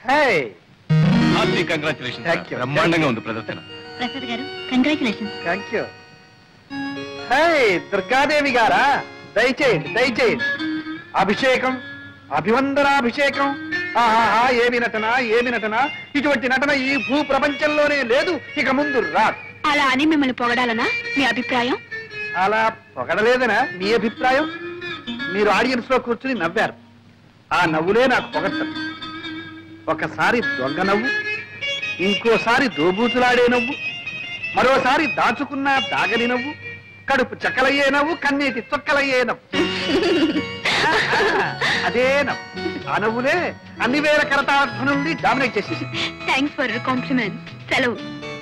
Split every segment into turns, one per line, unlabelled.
Hey
congratulation
Thank you.
బ్రహ్మాండంగా ఉంది ప్రదర్శన
Prasad garu congratulations
thank you hey Durgadevi గారా దయచేయండి దయచేయండి అభిషేకం అభివందనాభిషేకం ఆహాహా ఏమి నటన ఏమి నటన ఇటువంటి నటన ఈ భూ ప్రపంచంలోనే లేదు ఇక ముందు రాదు
అలా అని మిమ్మల్ని పొగడాలనా మీ అభిప్రాయం
అలా పొగడలేదనా మీ అభిప్రాయం మీరు ఆడియన్స్ లో కూర్చుని నవ్వారు ఆ నవ్వులే నాకు పొగట్టదు ఒకసారి దొంగ నవ్వు ఇంకోసారి దోబూతులాడే నవ్వు మరోసారి దాచుకున్న దాగని నవ్వు కడుపు చక్కలయ్యే నవ్వు కన్నీటి చొక్కలయ్యే నవ్వు ఆ, ఆ, అదే నవ్వు ఆ నవ్వులే అన్ని వేల కరతార్థనుల్ని డామినేట్ చేసేసి
థ్యాంక్స్ ఫర్ కాంప్లిమెంట్ సెలవు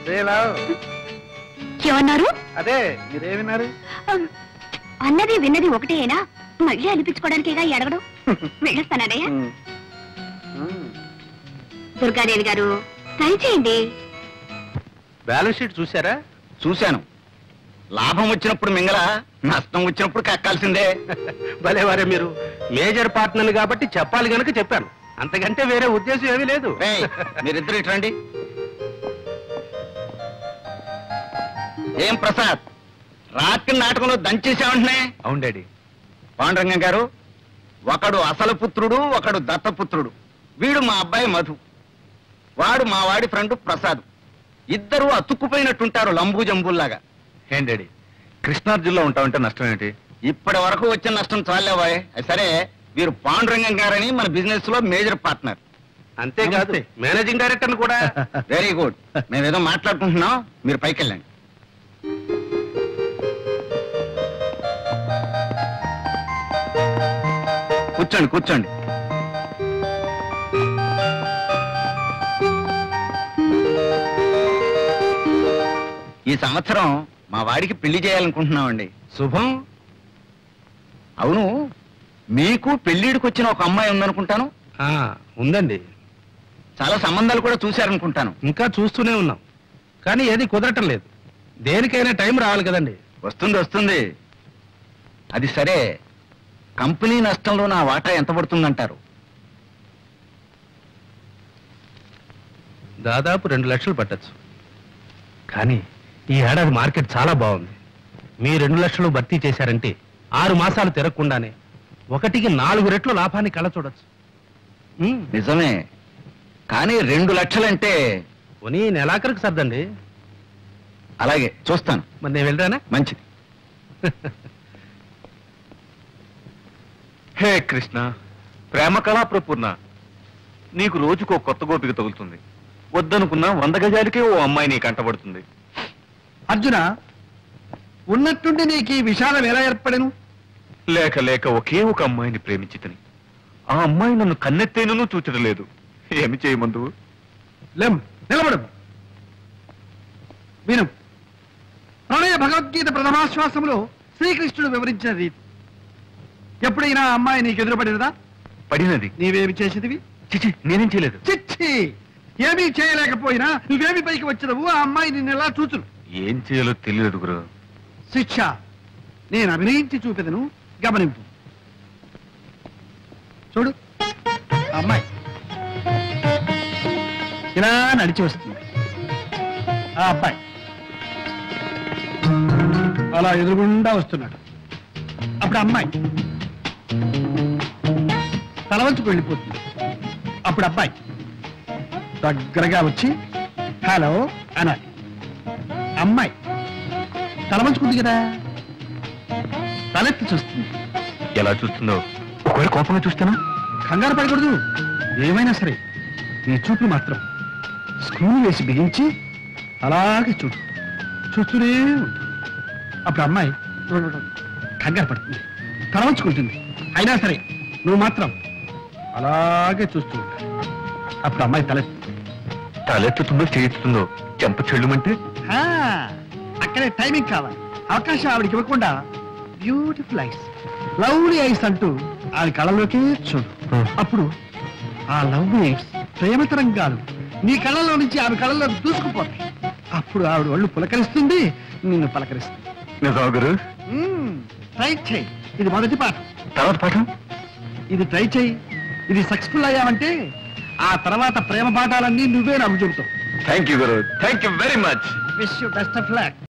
ఏమన్నారు
అదే మీరేమిన్నారు
అమ్, అన్నది విన్నది ఒకటేనా మళ్ళీ అనిపించుకోవడానికేగా ఈ అడగడం వెళ్ళొస్తానయ్యా
ఉమ్. ఉమ్.
దుర్గాదేవి గారు ట్రై చేయండి
బ్యాలెన్స్ షీట్ చూసారా
చూశాను లాభం వచ్చినప్పుడు మింగల నష్టం వచ్చినప్పుడు కక్కాల్సిందే
భలేవారే మీరు మేజర్ పార్ట్నర్ కాబట్టి చెప్పాలి గనక చెప్పాను అంతకంటే వేరే ఉద్దేశం ఏమీ లేదు
ఏయ్, మీరిద్దరు ఇటు రండి ఏం ప్రసాద్ రాత్రి నాటకంలో దంచేసామంటున్నాయి
అవును డాడీ
పాండురంగం గారు ఒకడు అసలు పుత్రుడు ఒకడు దత్తపుత్రుడు వీడు మా అబ్బాయి మధు వాడు మా వాడి ఫ్రెండ్ ప్రసాద్ ఇద్దరు అతుక్కుపోయినట్టుంటారు లంబూ జంబుల్లాగా
ఏం డాడీ కృష్ణార్జున్లో ఉంటామంటే నష్టం ఏంటి
ఇప్పటి వరకు వచ్చిన నష్టం చాలేవాయ్ సరే వీరు పాండురంగం గారని మన బిజినెస్ లో మేజర్ పార్ట్నర్
అంతేకాదు
నమస్తే.
మేనేజింగ్ డైరెక్టర్ కూడా
వెరీ గుడ్ మేమేదో మాట్లాడుకుంటున్నాం మీరు పైకి వెళ్ళండి కూర్చోండి కూర్చోండి ఈ సంవత్సరం మా వాడికి పెళ్లి చేయాలనుకుంటున్నామండి
శుభం
అవును మీకు పెళ్లిడికి వచ్చిన ఒక అమ్మాయి ఉందనుకుంటాను
ఆ, ఉందండి
చాలా సంబంధాలు కూడా చూశారనుకుంటాను
ఇంకా చూస్తూనే ఉన్నాం కానీ ఏది కుదరటం లేదు దేనికైనా టైం రావాలి కదండి
వస్తుంది వస్తుంది అది సరే కంపెనీ నష్టంలో నా వాటా ఎంత పడుతుందంటారు
దాదాపు రెండు లక్షలు పట్టచ్చు కానీ ఈ ఏడాది మార్కెట్ చాలా బాగుంది మీ రెండు లక్షలు భర్తీ చేశారంటే ఆరు మాసాలు తిరగకుండానే ఒకటికి నాలుగు రెట్లు లాభాన్ని కళ చూడొచ్చు ఉమ్,
నిజమే కానీ రెండు లక్షలంటే
పోనీ నెలాఖరికి సర్దండి
అలాగే చూస్తాను
మరి నేను వెళ్ళరానా
మంచిది
హే కృష్ణ ప్రేమ కళా ప్రపూర్ణ నీకు రోజుకో కొత్త గోపిక తగులుతుంది వద్దనుకున్నా వంద గజాలకే ఓ అమ్మాయి నీ కంటబడుతుంది
అర్జున ఉన్నట్టుండి నీకు ఈ విషాదం ఎలా ఏర్పడను
లేక లేక ఒకే ఒక అమ్మాయిని ప్రేమించితని ఆ అమ్మాయి నన్ను కన్నెత్తేనూ చూచడలేదు ఏమి చేయమందు
లెం నిలబడు విను ప్రణయ భగవద్గీత ప్రథమాశ్వాసంలో శ్రీకృష్ణుడు వివరించిన రీతి ఎప్పుడైనా ఆ అమ్మాయి నీకు ఎదురుపడినదా
పడినది
నీవేమి చేసేదివి
చిచి నేనేం చేయలేదు
చిచ్చి ఏమీ చేయలేకపోయినా నువ్వేమి పైకి వచ్చినవు ఆ అమ్మాయి నిన్ను ఎలా చూచును
ఏం చేయాలో తెలియదు గురు
శిక్ష నేను అభినయించి చూపెదను గమనింపు చూడు ఆ అమ్మాయి ఇలా నడిచి వస్తుంది ఆ అబ్బాయి అలా ఎదురుగుండా వస్తున్నాడు అప్పుడు ఆ అమ్మాయి తలవంచుకు వెళ్ళిపోతుంది అప్పుడు అబ్బాయి దగ్గరగా వచ్చి హలో అనాలి అమ్మాయి తలవంచుకుంది కదా తలెత్తి చూస్తుంది
ఎలా చూస్తుందో ఒకవేళ కోపంగా చూస్తానా
కంగారు పడకూడదు ఏమైనా సరే నీ చూపులు మాత్రం స్క్రూలు వేసి బిగించి అలాగే చూడు చూస్తూనే ఉండు అప్పుడు అమ్మాయి కంగారు పడుతుంది తలవంచుకుంటుంది అయినా సరే నువ్వు మాత్రం అలాగే చూస్తూ ఉండాలి అప్పుడు అమ్మాయి తలెత్తి
తలెత్తుతుందో చేయిస్తుందో చెంప చెల్లుమంటే
ఆ, అక్కడే టైమింగ్ కావాలి అవకాశం ఆవిడకి ఇవ్వకుండా బ్యూటిఫుల్ ఐస్ లవ్లీ ఐస్ అంటూ ఆవిడ కళ్ళలోకి చూడు అప్పుడు ఆ లవ్లీ ఐస్ ప్రేమ తరంగాలు నీ కళ్ళలో నుంచి ఆమె కళ్ళలో దూసుకుపోతాయి అప్పుడు ఆవిడ ఒళ్ళు పులకరిస్తుంది నిన్ను పలకరిస్తుంది
నిజమా గురు
ట్రై చేయి ఇది మొదటి పాఠం
తర్వాత పాఠం
ఇది ట్రై చేయి ఇది సక్సెస్ఫుల్ అయ్యామంటే ఆ తర్వాత ప్రేమ పాఠాలన్నీ నువ్వే నాకు చెబుతావు
థ్యాంక్ యూ గురు thank you very much
wish you best of luck